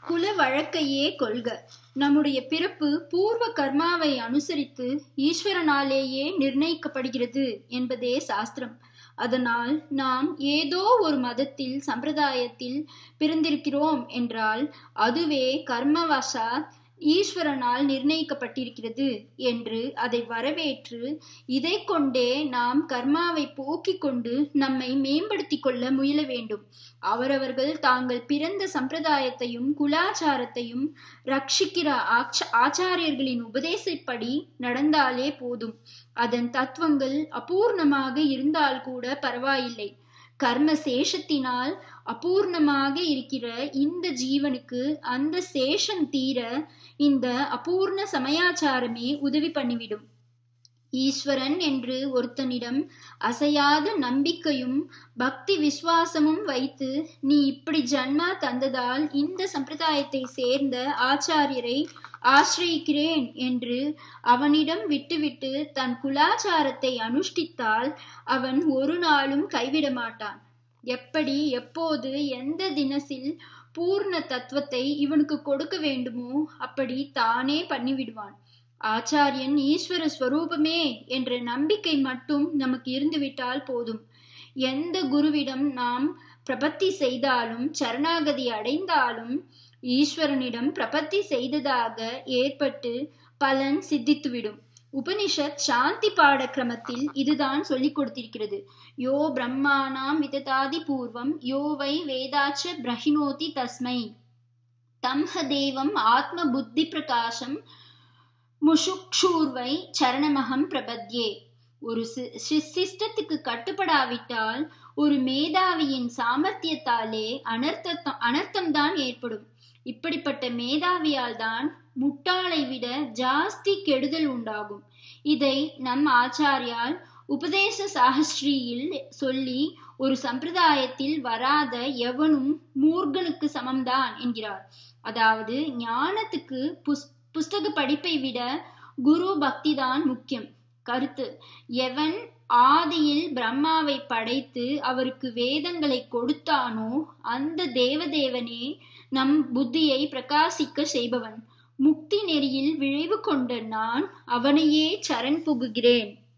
குல வழக்கையே கொள்க நம்முடைய பிறப்பு பூர்வ கர்மாவை அனுசரித்து ஈஸ்வரனாலேயே நிர்ணயிக்கப்படுகிறது என்பதே சாஸ்திரம் அதனால் நாம் ஏதோ ஒரு மதத்தில் சம்பிரதாயத்தில் பிறந்திருக்கிறோம் என்றால் அதுவே கர்மவசாத் ஈஸ்வரனால் நிர்ணயிக்கப்பட்டிருக்கிறது என்று அதை வரவேற்று இதை கொண்டே நாம் கர்மாவை போக்கிக் கொண்டு நம்மை மேம்படுத்திக் கொள்ள முயல வேண்டும் அவரவர்கள் தாங்கள் பிறந்த சம்பிரதாயத்தையும் குலாச்சாரத்தையும் ரட்சிக்கிற ஆச்சாரியர்களின் உபதேசப்படி நடந்தாலே போதும் அதன் தத்துவங்கள் அபூர்ணமாக இருந்தால் கூட பரவாயில்லை கர்ம சேஷத்தினால் அபூர்ணமாக இருக்கிற இந்த ஜீவனுக்கு அந்த சேஷம் தீர இந்த அபூர்ண சமயாச்சாரமே உதவி பண்ணிவிடும் ஈஸ்வரன் என்று ஒருத்தனிடம் அசையாத நம்பிக்கையும் பக்தி விசுவாசமும் வைத்து நீ இப்படி ஜன்மா தந்ததால் இந்த சம்பிரதாயத்தை சேர்ந்த ஆச்சாரியரை ஆசிரியிக்கிறேன் என்று அவனிடம் விட்டுவிட்டு தன் குலாச்சாரத்தை அனுஷ்டித்தால் அவன் ஒரு நாளும் கைவிட மாட்டான் எப்படி எப்போது எந்த தினசில் பூர்ண தத்துவத்தை இவனுக்கு கொடுக்க வேண்டுமோ அப்படி தானே பண்ணிவிடுவான் ஆச்சாரியன் ஈஸ்வர ஸ்வரூபமே என்ற நம்பிக்கை மட்டும் நமக்கு இருந்துவிட்டால் போதும் எந்த குருவிடம் நாம் பிரபத்தி செய்தாலும் சரணாகதி அடைந்தாலும் ஈஸ்வரனிடம் பிரபத்தி செய்ததாக ஏற்பட்டு பலன் சித்தித்துவிடும் உபனிஷத் சாந்தி பாட கிரமத்தில் இதுதான் சொல்லிக் கொடுத்திருக்கிறது யோ பிரம்மானாம் விததாதி பூர்வம் யோ வை வேதாச்ச பிரஹினோதி தஸ்மை தம்ஹ தேவம் ஆத்ம புத்தி பிரகாசம் முஷுக்ஷூர்வை சரணமகம் பிரபத்யே ஒரு சிஸ்டத்துக்கு கட்டுப்படாவிட்டால் ஒரு மேதாவியின் சாமர்த்தியத்தாலே அனர்த்தம் அனர்த்தம்தான் ஏற்படும் இப்படிப்பட்ட மேதாவியால் தான் முட்டாளை விட ஜாஸ்தி கெடுதல் உண்டாகும் இதை நம் ஆச்சாரியால் உபதேச சாகஸ்ரீயில் சொல்லி ஒரு சம்பிரதாயத்தில் வராத எவனும் மூர்கனுக்கு சமம்தான் என்கிறார் அதாவது ஞானத்துக்கு புஸ் புஸ்தக படிப்பை விட குரு பக்தி தான் முக்கியம் கருத்து எவன் ஆதியில் பிரம்மாவை படைத்து அவருக்கு வேதங்களை கொடுத்தானோ அந்த தேவதேவனே நம் புத்தியை பிரகாசிக்க செய்பவன் முக்தி நெறியில் விழைவு கொண்ட நான் அவனையே சரண் புகுகிறேன்